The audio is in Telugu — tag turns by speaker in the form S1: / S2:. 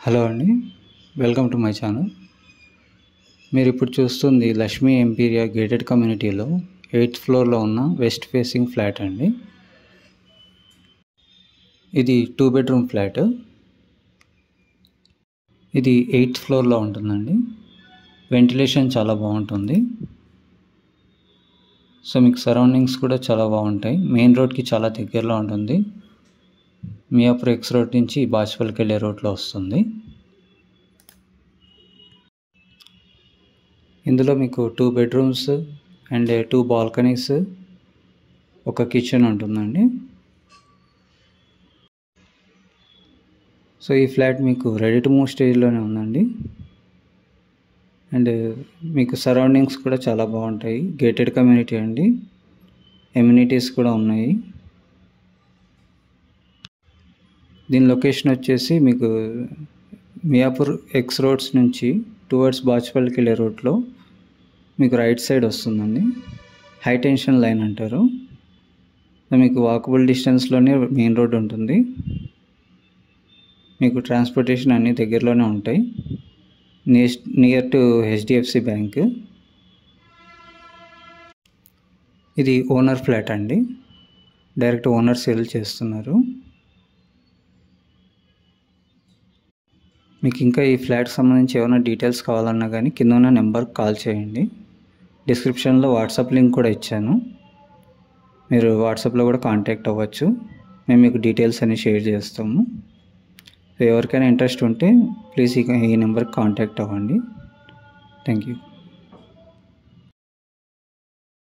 S1: హలో అండి వెల్కమ్ టు మై ఛానల్ మీరు ఇప్పుడు చూస్తుంది లక్ష్మీ ఎంపీరియా గేటెడ్ కమ్యూనిటీలో ఎయిత్ ఫ్లోర్లో ఉన్న వెస్ట్ ఫేసింగ్ ఫ్లాట్ అండి ఇది టూ బెడ్రూమ్ ఫ్లాట్ ఇది ఎయిత్ ఫ్లోర్లో ఉంటుందండి వెంటిలేషన్ చాలా బాగుంటుంది సో మీకు సరౌండింగ్స్ కూడా చాలా బాగుంటాయి మెయిన్ రోడ్కి చాలా దగ్గరలో ఉంటుంది మియాపూర్ ఎక్స్ రోడ్ నుంచి బాచ్పల్లికి వెళ్ళే రోడ్లో వస్తుంది ఇందులో మీకు two bedrooms and two balconies ఒక కిచెన్ ఉంటుందండి సో ఈ ఫ్లాట్ మీకు రెడీ టు మూవ్ స్టేజ్లోనే ఉందండి అండ్ మీకు సరౌండింగ్స్ కూడా చాలా బాగుంటాయి గేటెడ్ కమ్యూనిటీ అండి ఎమ్యూనిటీస్ కూడా ఉన్నాయి దీని లొకేషన్ వచ్చేసి మీకు మియాపూర్ ఎక్స్ రోడ్స్ నుంచి టువర్డ్స్ బాచ్పల్లికి వెళ్ళే రోడ్లో మీకు రైట్ సైడ్ వస్తుందండి హై టెన్షన్ లైన్ అంటారు మీకు వాకబుల్ డిస్టెన్స్లోనే మెయిన్ రోడ్ ఉంటుంది మీకు ట్రాన్స్పోర్టేషన్ అన్నీ దగ్గరలోనే ఉంటాయి near near to HDFC bank ఇది ఓనర్ ఫ్లాట్ అండి డైరెక్ట్ ఓనర్ సేల్ చేస్తున్నారు మీకు ఇంకా ఈ ఫ్లాట్కి సంబంధించి ఏమైనా డీటెయిల్స్ కావాలన్నా కానీ కింద ఉన్న నెంబర్కి కాల్ చేయండి డిస్క్రిప్షన్లో వాట్సాప్ లింక్ కూడా ఇచ్చాను మీరు వాట్సాప్లో కూడా కాంటాక్ట్ అవ్వచ్చు మేము మీకు డీటెయిల్స్ అన్ని షేర్ చేస్తాము ఎవరికైనా ఇంట్రెస్ట్ ఉంటే ప్లీజ్ ఈ నెంబర్కి కాంటాక్ట్ అవ్వండి థ్యాంక్ యూ